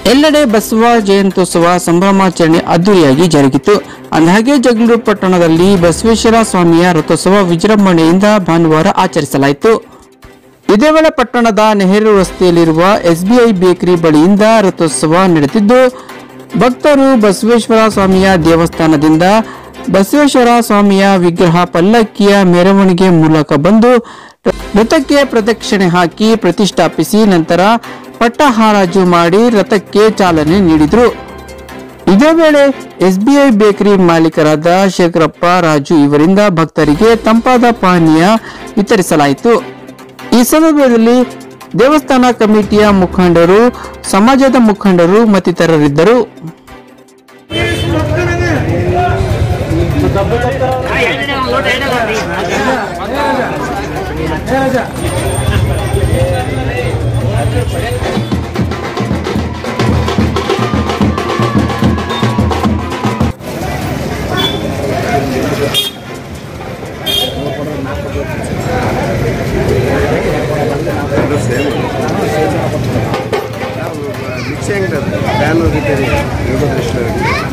ಎಲ್ಲೆಡೆ ಬಸವ ಜಯಂತ್ಯೋತ್ಸವ ಸಂಭ್ರಮಾಚರಣೆ ಅದ್ದೂರಿಯಾಗಿ ಜರುಗಿತು ಅಂದಹಾಗೆ ಜಗಳೂರು ಪಟ್ಟಣದಲ್ಲಿ ಬಸವೇಶ್ವರ ಸ್ವಾಮಿಯ ರಥೋತ್ಸವ ವಿಜೃಂಭಣೆಯಿಂದ ಭಾನುವಾರ ಆಚರಿಸಲಾಯಿತು ಇದೇ ವೇಳೆ ಪಟ್ಟಣದ ನೆಹರು ರಸ್ತೆಯಲ್ಲಿರುವ ಎಸ್ಬಿಐ ಬೇಕರಿ ಬಳಿಯಿಂದ ರಥೋತ್ಸವ ನಡೆದಿದ್ದು ಭಕ್ತರು ಬಸವೇಶ್ವರ ಸ್ವಾಮಿಯ ದೇವಸ್ಥಾನದಿಂದ ಬಸವೇಶ್ವರ ಸ್ವಾಮಿಯ ವಿಗ್ರಹ ಪಲ್ಲಕ್ಕಿಯ ಮೆರವಣಿಗೆ ಮೂಲಕ ಬಂದು ರಥಕ್ಕೆ ಪ್ರದಕ್ಷಿಣೆ ಹಾಕಿ ಪ್ರತಿಷ್ಠಾಪಿಸಿ ನಂತರ ಪಟ್ಟ ಹಾರಾಜು ಮಾಡಿ ರಥಕ್ಕೆ ಚಾಲನೆ ನೀಡಿದರು ಇದೇ ವೇಳೆ ಎಸ್ಬಿಐ ಬೇಕರಿ ಮಾಲೀಕರಾದ ಶೇಖರಪ್ಪ ರಾಜು ಇವರಿಂದ ಭಕ್ತರಿಗೆ ತಂಪಾದ ಪಾನೀಯ ವಿತರಿಸಲಾಯಿತು ಈ ಸಂದರ್ಭದಲ್ಲಿ ದೇವಸ್ಥಾನ ಕಮಿಟಿಯ ಮುಖಂಡರು ಸಮಾಜದ ಮುಖಂಡರು ಮತ್ತಿತರರಿದ್ದರು ಮಿಕ್ಸಿಂಗ್ ಫ್ಯಾನ್ ರಿಪೇರಿ ಯೋಗದೃಷ್ಟಿ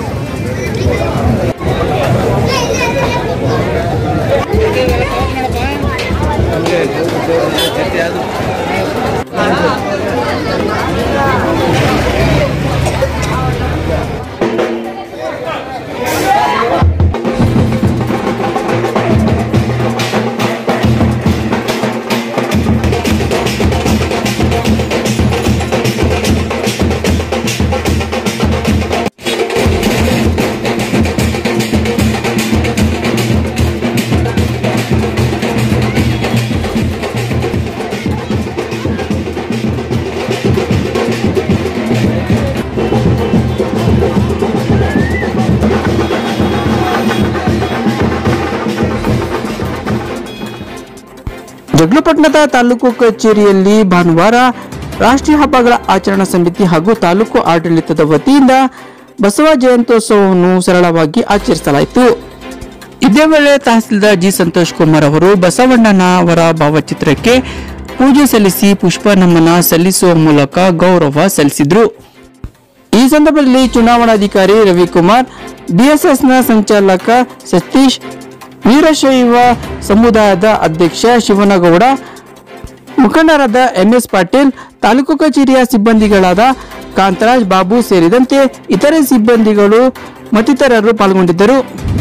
ಜಗಳಪಟ್ಟಣದ ತಾಲೂಕು ಕಚೇರಿಯಲ್ಲಿ ಭಾನುವಾರ ರಾಷ್ಟ್ರೀಯ ಹಬ್ಬಗಳ ಆಚರಣಾ ಸಮಿತಿ ಹಾಗೂ ತಾಲೂಕು ಆಡಳಿತದ ವತಿಯಿಂದ ಬಸವ ಜಯಂತ್ಯೋತ್ಸವವನ್ನು ಸರಳವಾಗಿ ಆಚರಿಸಲಾಯಿತು ಇದೇ ವೇಳೆ ತಹಸೀಲ್ದಾರ್ ಜಿ ಸಂತೋಷ್ ಕುಮಾರ್ ಅವರು ಬಸವಣ್ಣನ ಅವರ ಭಾವಚಿತ್ರಕ್ಕೆ ಪೂಜೆ ಸಲ್ಲಿಸಿ ಪುಷ್ಪ ನಮನ ಸಲ್ಲಿಸುವ ಮೂಲಕ ಗೌರವ ಸಲ್ಲಿಸಿದ್ರು ಈ ಸಂದರ್ಭದಲ್ಲಿ ಚುನಾವಣಾಧಿಕಾರಿ ರವಿಕುಮಾರ್ ಡಿಎಸ್ಎಸ್ನ ಸಂಚಾಲಕ ಸತೀಶ್ ವೀರಶೈವ ಸಮುದಾಯದ ಅಧ್ಯಕ್ಷ ಶಿವನಗೌಡ ಮುಖಂಡರಾದ ಎಂಎಸ್ ಪಾಟೀಲ್ ತಾಲೂಕು ಕಚೇರಿಯ ಸಿಬ್ಬಂದಿಗಳಾದ ಕಾಂತರಾಜ್ ಬಾಬು ಸೇರಿದಂತೆ ಇತರೆ ಸಿಬ್ಬಂದಿಗಳು ಮತ್ತಿತರರು ಪಾಲ್ಗೊಂಡಿದ್ದರು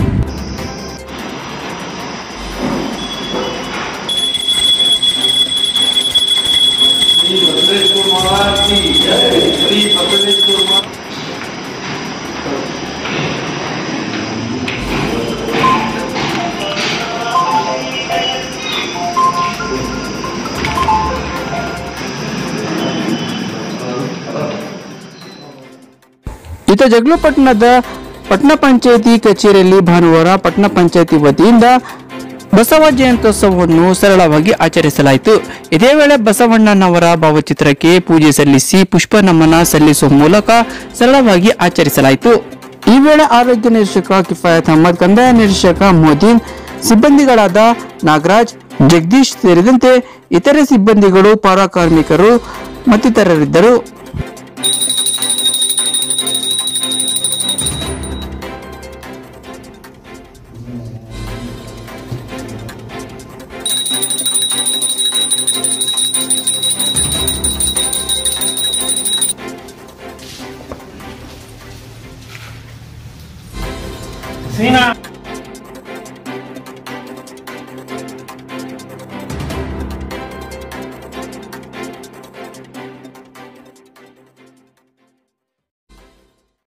ಇತ ಜಗಳಪಟ್ಟಣದ ಪಟ್ಟಣ ಪಂಚಾಯಿತಿ ಕಚೇರಿಯಲ್ಲಿ ಭಾನುವಾರ ಪಟ್ಟಣ ಪಂಚಾಯಿತಿ ವತಿಯಿಂದ ಬಸವ ಜಯಂತ್ಯೋತ್ಸವವನ್ನು ಸರಳವಾಗಿ ಆಚರಿಸಲಾಯಿತು ಇದೇ ವೇಳೆ ಬಸವಣ್ಣನವರ ಭಾವಚಿತ್ರಕ್ಕೆ ಪೂಜೆ ಸಲ್ಲಿಸಿ ಪುಷ್ಪ ನಮನ ಸಲ್ಲಿಸುವ ಮೂಲಕ ಸರಳವಾಗಿ ಆಚರಿಸಲಾಯಿತು ಈ ವೇಳೆ ಆರೋಗ್ಯ ನಿರೀಕ್ಷಕ ಕಿಫಾಯತ್ ಅಹಮದ್ ಕಂದಾಯ ನಿರೀಕ್ಷಕ ಮೋದೀನ್ ಸಿಬ್ಬಂದಿಗಳಾದ ನಾಗರಾಜ್ ಜಗದೀಶ್ ಸೇರಿದಂತೆ ಇತರೆ ಸಿಬ್ಬಂದಿಗಳು ಪೌರ ಕಾರ್ಮಿಕರು ಮತ್ತಿತರರಿದ್ದರು ಸೀನಾ